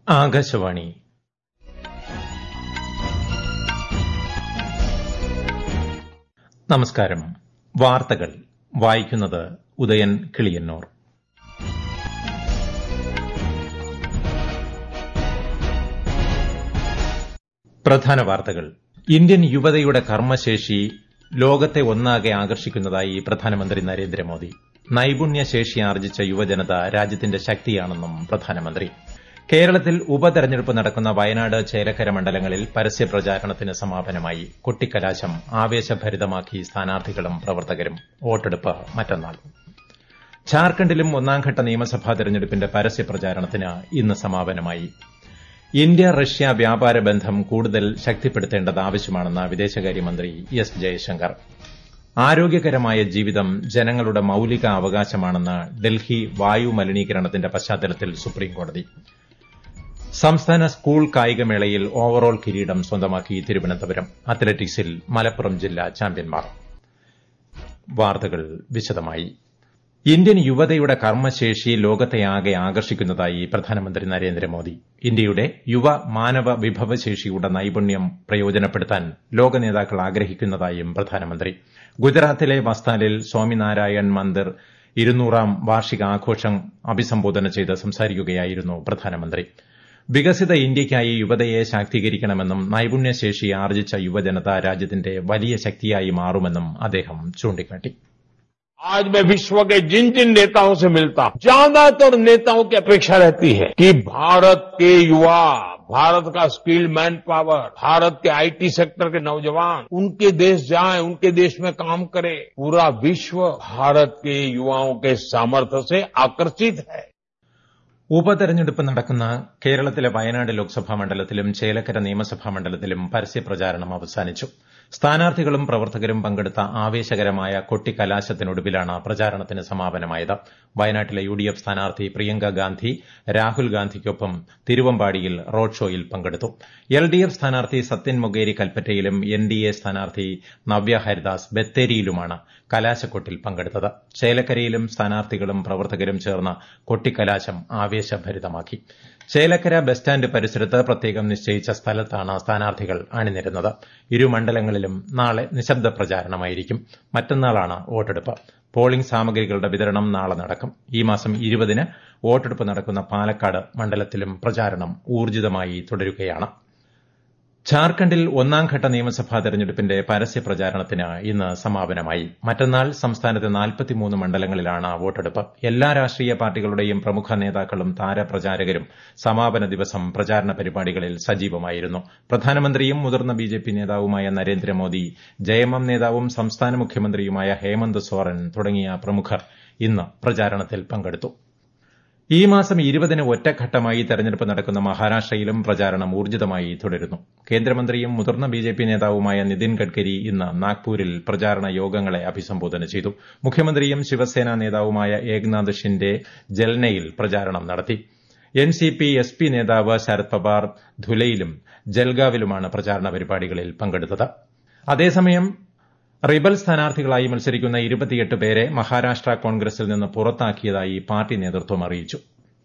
ആകാശവാണി നമസ്കാരം വാർത്തകൾ വായിക്കുന്നത് ഉദയൻ കിളിയന്നൂർ പ്രധാന വാർത്തകൾ ഇന്ത്യൻ യുവതയുടെ കർമ്മശേഷി ലോകത്തെ ഒന്നാകെ ആകർഷിക്കുന്നതായി പ്രധാനമന്ത്രി നരേന്ദ്രമോദി നൈപുണ്യശേഷി ആർജിച്ച യുവജനത രാജ്യത്തിന്റെ ശക്തിയാണെന്നും പ്രധാനമന്ത്രി കേരളത്തിൽ ഉപതെരഞ്ഞെടുപ്പ് നടക്കുന്ന വയനാട് ചേലക്കര മണ്ഡലങ്ങളിൽ പരസ്യപ്രചാരണത്തിന് സമാപനമായി കൊട്ടിക്കലാശം ആവേശഭരിതമാക്കി സ്ഥാനാർത്ഥികളും പ്രവർത്തകരും വോട്ടെടുപ്പ് മറ്റന്നാൾ ഝാർഖണ്ഡിലും ഒന്നാംഘട്ട നിയമസഭാ തെരഞ്ഞെടുപ്പിന്റെ പരസ്യപ്രചാരണത്തിന് ഇന്ന് സമാപനമായി ഇന്ത്യ റഷ്യ വ്യാപാര ബന്ധം കൂടുതൽ ശക്തിപ്പെടുത്തേണ്ടത് ആവശ്യമാണെന്ന് വിദേശകാര്യമന്ത്രി എസ് ജയശങ്കർ ആരോഗ്യകരമായ ജീവിതം ജനങ്ങളുടെ മൌലിക അവകാശമാണെന്ന് ഡൽഹി വായു മലിനീകരണത്തിന്റെ പശ്ചാത്തലത്തിൽ സുപ്രീംകോടതി സംസ്ഥാന സ്കൂൾ കായികമേളയിൽ ഓവറോൾ കിരീടം സ്വന്തമാക്കി തിരുവനന്തപുരം അത്ലറ്റിക്സിൽ മലപ്പുറം ജില്ലാ ചാമ്പ്യന്മാർ വാർത്തകൾ വിശദമായി ഇന്ത്യൻ യുവതയുടെ കർമ്മശേഷി ലോകത്തെയാകെ ആകർഷിക്കുന്നതായി പ്രധാനമന്ത്രി നരേന്ദ്രമോദി ഇന്ത്യയുടെ യുവ മാനവ വിഭവശേഷിയുടെ നൈപുണ്യം പ്രയോജനപ്പെടുത്താൻ ലോക നേതാക്കൾ ആഗ്രഹിക്കുന്നതായും പ്രധാനമന്ത്രി ഗുജറാത്തിലെ വസ്താലിൽ സ്വാമിനാരായൺ മന്ദിർ ഇരുന്നൂറാം വാർഷികാഘോഷം അഭിസംബോധന ചെയ്ത് സംസാരിക്കുകയായിരുന്നു പ്രധാനമന്ത്രി വികസിത ഇന്ത്യയ്ക്കായി യുവതയെ ശാക്തീകരിക്കണമെന്നും നൈപുണ്യശേഷി ആർജിച്ച യുവജനത രാജ്യത്തിന്റെ വലിയ ശക്തിയായി മാറുമെന്നും അദ്ദേഹം ചൂണ്ടിക്കാട്ടി आज मैं विश्व के जिन जिन नेताओं से मिलता हूं ज्यादातर नेताओं की अपेक्षा रहती है कि भारत के युवा भारत का स्किल मैन पावर भारत के आईटी सेक्टर के नौजवान उनके देश जाएं उनके देश में काम करें पूरा विश्व भारत के युवाओं के सामर्थ्य से आकर्षित है ഉപതെരഞ്ഞെടുപ്പ് നടക്കുന്ന കേരളത്തിലെ വയനാട് ലോക്സഭാ മണ്ഡലത്തിലും ചേലക്കര നിയമസഭാ മണ്ഡലത്തിലും പരസ്യപ്രചാരണം അവസാനിച്ചു സ്ഥാനാർത്ഥികളും പ്രവർത്തകരും പങ്കെടുത്ത ആവേശകരമായ കൊട്ടിക്കലാശത്തിനൊടുവിലാണ് പ്രചാരണത്തിന് സമാപനമായത് വയനാട്ടിലെ യു ഡി എഫ് സ്ഥാനാർത്ഥി പ്രിയങ്ക ഗാന്ധി രാഹുൽ ഗാന്ധിക്കൊപ്പം തിരുവമ്പാടിയിൽ റോഡ് ഷോയിൽ പങ്കെടുത്തു എൽ ഡി എഫ് സ്ഥാനാർത്ഥി സത്യൻ മൊഗേരി കൽപ്പറ്റയിലും എൻ ഡി എ സ്ഥാനാർത്ഥി നവ്യ ഹരിദാസ് ബത്തേരിയിലുമാണ് കലാശക്കൊട്ടിൽ പങ്കെടുത്തത് ചേലക്കരയിലും സ്ഥാനാർത്ഥികളും പ്രവർത്തകരും ചേർന്ന് കൊട്ടിക്കലാശം ആവേശഭരിതമാക്കി ചേലക്കര ബസ് സ്റ്റാൻഡ് പരിസരത്ത് പ്രത്യേകം നിശ്ചയിച്ച സ്ഥലത്താണ് സ്ഥാനാർത്ഥികൾ അണിനിരുന്നത് ഇരു മണ്ഡലങ്ങളിലും നാളെ നിശബ്ദ പ്രചാരണമായിരിക്കും മറ്റന്നാളാണ് വോട്ടെടുപ്പ് പോളിംഗ് സാമഗ്രികളുടെ വിതരണം നാളെ നടക്കും ഈ മാസം ഇരുപതിന് വോട്ടെടുപ്പ് നടക്കുന്ന പാലക്കാട് മണ്ഡലത്തിലും പ്രചാരണം ഊർജിതമായി തുടരുകയാണ് ഝാർഖണ്ഡിൽ ഒന്നാംഘട്ട നിയമസഭാ തെരഞ്ഞെടുപ്പിന്റെ പരസ്യ പ്രചാരണത്തിന് ഇന്ന് സമാപനമായി മറ്റന്നാൾ സംസ്ഥാനത്തെ നാൽപ്പത്തിമൂന്ന് മണ്ഡലങ്ങളിലാണ് വോട്ടെടുപ്പ് എല്ലാ രാഷ്ട്രീയ പാർട്ടികളുടെയും പ്രമുഖ നേതാക്കളും താരപ്രചാരകരും സമാപന ദിവസം പ്രചാരണ പരിപാടികളിൽ സജീവമായിരുന്നു പ്രധാനമന്ത്രിയും മുതിർന്ന ബിജെപി നേതാവുമായ നരേന്ദ്രമോദി ജയമം നേതാവും സംസ്ഥാന മുഖ്യമന്ത്രിയുമായ ഹേമന്ത് സോറൻ തുടങ്ങിയ പ്രമുഖർ ഇന്ന് പ്രചാരണത്തിൽ പങ്കെടുത്തു ഈ മാസം ഇരുപതിന് ഒറ്റഘട്ടമായി തെരഞ്ഞെടുപ്പ് നടക്കുന്ന മഹാരാഷ്ട്രയിലും പ്രചാരണം ഊർജിതമായി തുടരുന്നു കേന്ദ്രമന്ത്രിയും മുതിർന്ന ബിജെപി നേതാവുമായ നിതിൻ ഗഡ്കരി ഇന്ന് നാഗ്പൂരിൽ പ്രചാരണ യോഗങ്ങളെ അഭിസംബോധന ചെയ്തു മുഖ്യമന്ത്രിയും ശിവസേന നേതാവുമായ ഏക്നാഥ് ഷിൻഡെ ജൽനയിൽ പ്രചാരണം നടത്തി N C P S P നേതാവ് ശരത് പവാർ ധുലയിലും ജൽഗാവിലുമാണ് പ്രചാരണ പരിപാടികളിൽ പങ്കെടുത്തത് അതേസമയം റിബൽ സ്ഥാനാർത്ഥികളായി മത്സരിക്കുന്ന ഇരുപത്തിയെട്ട് പേരെ മഹാരാഷ്ട്ര കോൺഗ്രസിൽ നിന്ന് പുറത്താക്കിയതായി പാർട്ടി നേതൃത്വം അറിയിച്ചു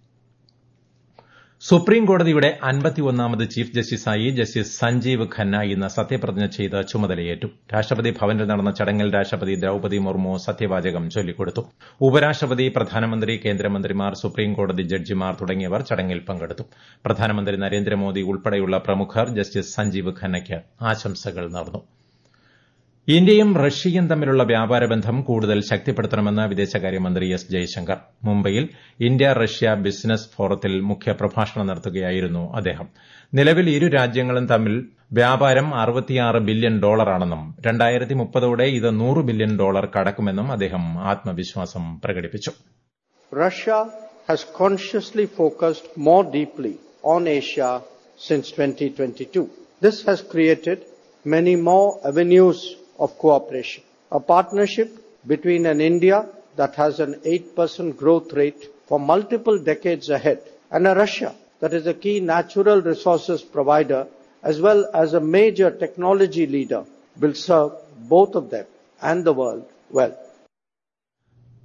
സുപ്രീം കോടതിയുടെ അൻപത്തിയൊന്നാമത് ചീഫ് ജസ്റ്റിസായി ജസ്റ്റിസ് സഞ്ജീവ് ഖന്ന ഇന്ന് സത്യപ്രതിജ്ഞ ചെയ്ത് ചുമതലയേറ്റു രാഷ്ട്രപതി ഭവനിൽ നടന്ന ചടങ്ങിൽ രാഷ്ട്രപതി ദ്രൌപതി മുർമു സത്യവാചകം ചൊല്ലിക്കൊടുത്തു ഉപരാഷ്ട്രപതി പ്രധാനമന്ത്രി കേന്ദ്രമന്ത്രിമാർ സുപ്രീം കോടതി ജഡ്ജിമാർ തുടങ്ങിയവർ ചടങ്ങിൽ പങ്കെടുത്തു പ്രധാനമന്ത്രി നരേന്ദ്രമോദി ഉൾപ്പെടെയുള്ള പ്രമുഖർ ജസ്റ്റിസ് സഞ്ജീവ് ഖന്നയ്ക്ക് ആശംസകൾ നേർന്നു ഇന്ത്യയും റഷ്യയും തമ്മിലുള്ള വ്യാപാര ബന്ധം കൂടുതൽ ശക്തിപ്പെടുത്തണമെന്ന് വിദേശകാര്യമന്ത്രി എസ് ജയശങ്കർ മുംബൈയിൽ ഇന്ത്യ റഷ്യ ബിസിനസ് ഫോറത്തിൽ മുഖ്യ പ്രഭാഷണം നടത്തുകയായിരുന്നു അദ്ദേഹം നിലവിൽ ഇരു രാജ്യങ്ങളും തമ്മിൽ വ്യാപാരം അറുപത്തിയാറ് ബില്യൺ ഡോളറാണെന്നും രണ്ടായിരത്തി മുപ്പതോടെ ഇത് നൂറ് ബില്യൺ ഡോളർ കടക്കുമെന്നും അദ്ദേഹം ആത്മവിശ്വാസം പ്രകടിപ്പിച്ചു Russia has consciously focused more deeply on Asia since 2022. This has created many more avenues of cooperation. A partnership between an India that has an 8% growth rate for multiple decades ahead and a Russia that is a key natural resources provider as well as a major technology leader will serve both of them and the world well.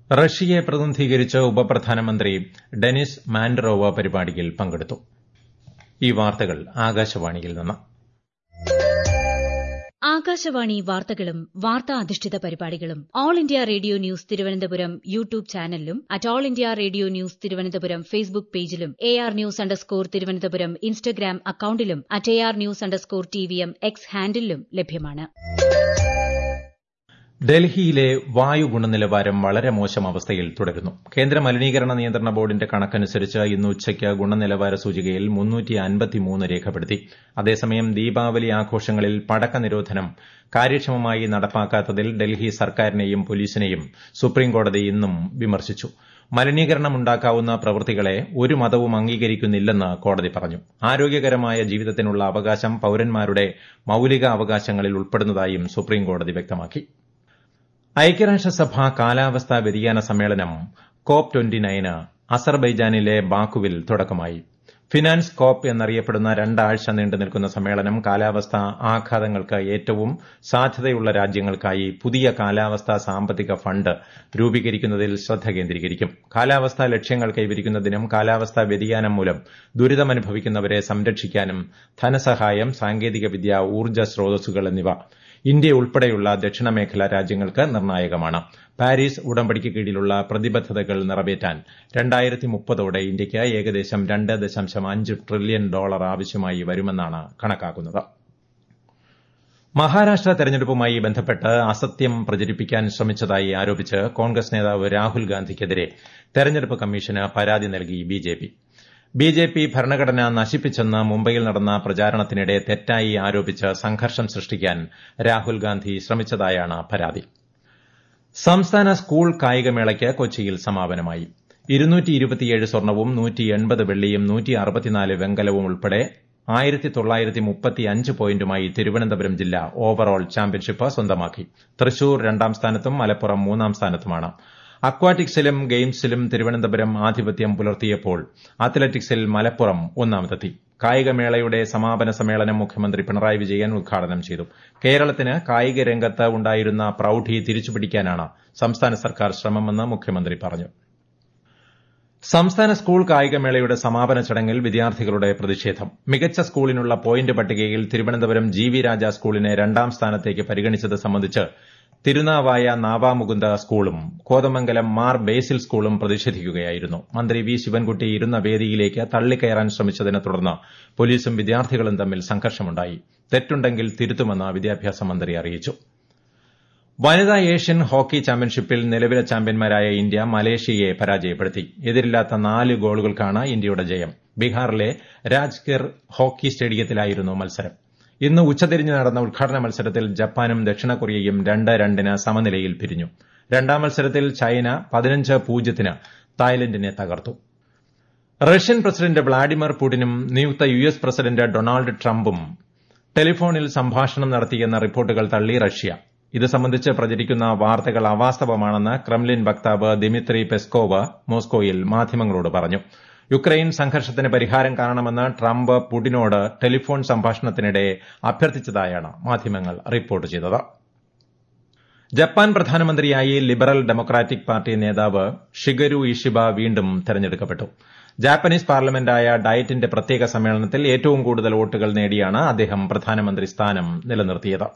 റഷ്യയെ പ്രതിനിധീകരിച്ച് ഉപപ്രധാനമന്ത്രി Denis മാൻഡറോവ പരിപാടിയിൽ പങ്കെടുത്തു ഈ വാർത്തകൾ ആകാശവാണിയിൽ നിന്ന് ആകാശവാണി വാർത്തകളും വാർത്താ അധിഷ്ഠിത പരിപാടികളും all India radio news Thiruvananthapuram YouTube ചാനലിലും at all India radio news Thiruvananthapuram Facebook പേജിലും A R news underscore Thiruvananthapuram Instagram അക്കൌണ്ടിലും at A R news underscore T V M X ഹാൻഡിലും ലഭ്യമാണ് ഡൽഹിയിലെ വായു ഗുണനിലവാരം വളരെ മോശം അവസ്ഥയിൽ തുടരുന്നു കേന്ദ്ര മലിനീകരണ നിയന്ത്രണ ബോർഡിന്റെ കണക്കനുസരിച്ച് ഇന്ന് ഉച്ചയ്ക്ക് ഗുണനിലവാര സൂചികയിൽ രേഖപ്പെടുത്തി അതേസമയം ദീപാവലി ആഘോഷങ്ങളിൽ പടക്ക നിരോധനം കാര്യക്ഷമമായി നടപ്പാക്കാത്തതിൽ ഡൽഹി സർക്കാരിനെയും പോലീസിനെയും സുപ്രീംകോടതി ഇന്നും വിമർശിച്ചു മലിനീകരണമുണ്ടാക്കാവുന്ന പ്രവൃത്തികളെ ഒരു മതവും അംഗീകരിക്കുന്നില്ലെന്ന് കോടതി പറഞ്ഞു ആരോഗ്യകരമായ ജീവിതത്തിനുള്ള അവകാശം പൌരന്മാരുടെ മൌലിക അവകാശങ്ങളിൽ ഉൾപ്പെടുന്നതായും സുപ്രീംകോടതി വ്യക്തമാക്കി ഐക്യരാഷ്ട്രസഭ കാലാവസ്ഥാ വ്യതിയാന സമ്മേളനം കോപ്പ് ട്വന്റി നയന് അസർബൈജാനിലെ ബാക്കുവിൽ തുടക്കമായി ഫിനാൻസ് കോപ്പ് എന്നറിയപ്പെടുന്ന രണ്ടാഴ്ച നീണ്ടു നിൽക്കുന്ന സമ്മേളനം കാലാവസ്ഥാ ആഘാതങ്ങൾക്ക് ഏറ്റവും സാധ്യതയുള്ള രാജ്യങ്ങൾക്കായി പുതിയ കാലാവസ്ഥാ സാമ്പത്തിക ഫണ്ട് രൂപീകരിക്കുന്നതിൽ ശ്രദ്ധ കേന്ദ്രീകരിക്കും കാലാവസ്ഥാ ലക്ഷ്യങ്ങൾ കൈവരിക്കുന്നതിനും കാലാവസ്ഥാ വ്യതിയാനം മൂലം ദുരിതമനുഭവിക്കുന്നവരെ സംരക്ഷിക്കാനും ധനസഹായം സാങ്കേതികവിദ്യ ഊർജ്ജ സ്രോതസ്സുകൾ എന്നിവ ഇന്ത്യ ഉൾപ്പെടെയുള്ള ദക്ഷിണ മേഖലാ രാജ്യങ്ങൾക്ക് നിർണായകമാണ് പാരീസ് ഉടമ്പടിക്ക് കീഴിലുള്ള പ്രതിബദ്ധതകൾ നിറവേറ്റാൻ രണ്ടായിരത്തി മുപ്പതോടെ ഇന്ത്യയ്ക്ക് ഏകദേശം രണ്ട് ദശാംശം അഞ്ച് ട്രില്യൺ ഡോളർ ആവശ്യമായി വരുമെന്നാണ് കണക്കാക്കുന്നത് മഹാരാഷ്ട്ര തെരഞ്ഞെടുപ്പുമായി ബന്ധപ്പെട്ട് അസത്യം പ്രചരിപ്പിക്കാൻ ശ്രമിച്ചതായി ആരോപിച്ച് കോൺഗ്രസ് നേതാവ് രാഹുൽ ഗാന്ധിക്കെതിരെ തെരഞ്ഞെടുപ്പ് കമ്മീഷന് പരാതി നൽകി ബിജെപി ബിജെപി ഭരണഘടന നശിപ്പിച്ചെന്ന് മുംബൈയിൽ നടന്ന പ്രചാരണത്തിനിടെ തെറ്റായി ആരോപിച്ച് സംഘർഷം സൃഷ്ടിക്കാൻ രാഹുൽ ഗാന്ധി ശ്രമിച്ചതായാണ് പരാതി സംസ്ഥാന സ്കൂൾ കായികമേളയ്ക്ക് കൊച്ചിയിൽ സമാപനമായി സ്വർണവും വെള്ളിയും വെങ്കലവും ഉൾപ്പെടെ ആയിരത്തി തൊള്ളായിരത്തി മുപ്പത്തിയഞ്ച് പോയിന്റുമായി തിരുവനന്തപുരം ജില്ല ഓവറോൾ ചാമ്പ്യൻഷിപ്പ് സ്വന്തമാക്കി തൃശൂർ രണ്ടാം സ്ഥാനത്തും മലപ്പുറം മൂന്നാം സ്ഥാനത്തുമാണ് അക്വാറ്റിക്സിലും ഗെയിംസിലും തിരുവനന്തപുരം ആധിപത്യം പുലർത്തിയപ്പോൾ അത്ലറ്റിക്സിൽ മലപ്പുറം ഒന്നാമതെത്തി കായികമേളയുടെ സമാപന സമ്മേളനം മുഖ്യമന്ത്രി പിണറായി വിജയൻ ഉദ്ഘാടനം ചെയ്തു കേരളത്തിന് കായിക രംഗത്ത് ഉണ്ടായിരുന്ന പ്രൌഢി തിരിച്ചുപിടിക്കാനാണ് സംസ്ഥാന സർക്കാർ ശ്രമമെന്ന് മുഖ്യമന്ത്രി പറഞ്ഞു സംസ്ഥാന സ്കൂൾ കായികമേളയുടെ സമാപന ചടങ്ങിൽ വിദ്യാർത്ഥികളുടെ പ്രതിഷേധം മികച്ച സ്കൂളിനുള്ള പോയിന്റ് പട്ടികയിൽ തിരുവനന്തപുരം ജി വി രാജ സ്കൂളിനെ രണ്ടാം സ്ഥാനത്തേക്ക് പരിഗണിച്ചത് സംബന്ധിച്ച് തിരുനാവായ നാവാമുകുന്ദ സ്കൂളും കോതമംഗലം മാർ ബേസിൽ സ്കൂളും പ്രതിഷേധിക്കുകയായിരുന്നു മന്ത്രി വി ശിവൻകുട്ടി ഇരുന്ന വേദിയിലേക്ക് തള്ളിക്കയറാൻ ശ്രമിച്ചതിനെ തുടർന്ന് പോലീസും വിദ്യാർത്ഥികളും തമ്മിൽ സംഘർഷമുണ്ടായി തെറ്റുണ്ടെങ്കിൽ തിരുത്തുമെന്ന് വിദ്യാഭ്യാസ മന്ത്രി അറിയിച്ചു വനിതാ ഏഷ്യൻ ഹോക്കി ചാമ്പ്യൻഷിപ്പിൽ നിലവിലെ ചാമ്പ്യന്മാരായ ഇന്ത്യ മലേഷ്യയെ പരാജയപ്പെടുത്തി എതിരില്ലാത്ത നാല് ഗോളുകൾക്കാണ് ഇന്ത്യയുടെ ജയം ബീഹാറിലെ രാജ്ഗിർ ഹോക്കി സ്റ്റേഡിയത്തിലായിരുന്നു മത്സരം ഇന്ന് ഉച്ചതിരിഞ്ഞ് നടന്ന ഉദ്ഘാടന മത്സരത്തിൽ ജപ്പാനും ദക്ഷിണ കൊറിയയും രണ്ട് രണ്ടിന് സമനിലയിൽ പിരിഞ്ഞു രണ്ടാം മത്സരത്തിൽ ചൈന പതിനഞ്ച് പൂജ്യത്തിന് തായ്ലൻഡിനെ തകർത്തു റഷ്യൻ പ്രസിഡന്റ് വ്ളാഡിമിർ പുടിനും നിയുക്ത യു എസ് പ്രസിഡന്റ് ഡൊണാൾഡ് ട്രംപും ടെലിഫോണിൽ സംഭാഷണം നടത്തിയെന്ന റിപ്പോർട്ടുകൾ തള്ളി റഷ്യ ഇത് സംബന്ധിച്ച് പ്രചരിക്കുന്ന വാർത്തകൾ അവാസ്തവമാണെന്ന് ക്രെംലിൻ വക്താവ് ദിമിത്രി പെസ്കോവ് മോസ്കോയിൽ മാധ്യമങ്ങളോട് പറഞ്ഞു യുക്രൈൻ സംഘർഷത്തിന് പരിഹാരം കാണണമെന്ന് ട്രംപ് പുടിനോട് ടെലിഫോൺ സംഭാഷണത്തിനിടെ അഭ്യർത്ഥിച്ചതായാണ് മാധ്യമങ്ങൾ റിപ്പോർട്ട് ചെയ്തത് ജപ്പാൻ പ്രധാനമന്ത്രിയായി ലിബറൽ ഡെമോക്രാറ്റിക് പാർട്ടി നേതാവ് ഷിഗരു ഇഷിബ വീണ്ടും തെരഞ്ഞെടുക്കപ്പെട്ടു ജാപ്പനീസ് പാർലമെന്റായ ഡയറ്റിന്റെ പ്രത്യേക സമ്മേളനത്തിൽ ഏറ്റവും കൂടുതൽ വോട്ടുകൾ നേടിയാണ് അദ്ദേഹം പ്രധാനമന്ത്രി സ്ഥാനം നിലനിർത്തിയത്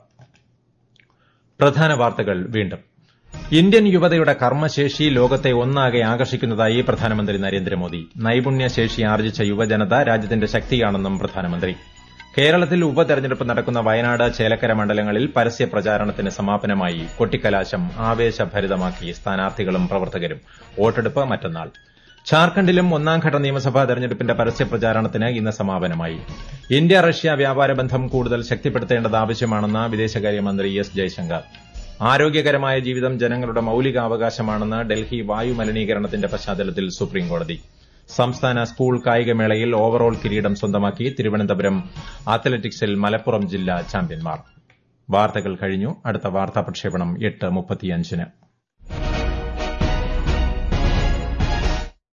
പ്രധാന വാർത്തകൾ വീണ്ടും ഇന്ത്യൻ യുവതയുടെ കർമ്മശേഷി ലോകത്തെ ഒന്നാകെ ആകർഷിക്കുന്നതായി പ്രധാനമന്ത്രി നരേന്ദ്രമോദി നൈപുണ്യശേഷി ആർജിച്ച യുവജനത രാജ്യത്തിന്റെ ശക്തിയാണെന്നും പ്രധാനമന്ത്രി കേരളത്തിൽ ഉപതെരഞ്ഞെടുപ്പ് നടക്കുന്ന വയനാട് ചേലക്കര മണ്ഡലങ്ങളിൽ പരസ്യ പ്രചാരണത്തിന് സമാപനമായി കൊട്ടിക്കലാശം ആവേശഭരിതമാക്കി സ്ഥാനാർത്ഥികളും പ്രവർത്തകരും വോട്ടെടുപ്പ് മറ്റന്നാൾ ഝാർഖണ്ഡിലും ഒന്നാംഘട്ട നിയമസഭാ തെരഞ്ഞെടുപ്പിന്റെ പരസ്യ പ്രചാരണത്തിന് ഇന്ന് സമാപനമായി ഇന്ത്യ റഷ്യ വ്യാപാര ബന്ധം കൂടുതൽ ശക്തിപ്പെടുത്തേണ്ടത് ആവശ്യമാണെന്ന് വിദേശകാര്യമന്ത്രി എസ് ജയശങ്കർ ആരോഗ്യകരമായ ജീവിതം ജനങ്ങളുടെ മൌലികാവകാശമാണെന്ന് ഡൽഹി വായു മലിനീകരണത്തിന്റെ പശ്ചാത്തലത്തിൽ സുപ്രീംകോടതി സംസ്ഥാന സ്കൂൾ കായികമേളയിൽ ഓവറോൾ കിരീടം സ്വന്തമാക്കി തിരുവനന്തപുരം അത്ലറ്റിക്സിൽ മലപ്പുറം ജില്ലാ ചാമ്പ്യന്മാർ വാർത്തകൾ കഴിഞ്ഞു അടുത്ത വാർത്താ പ്രക്ഷേപണം എട്ട് മുപ്പത്തിയഞ്ചിന്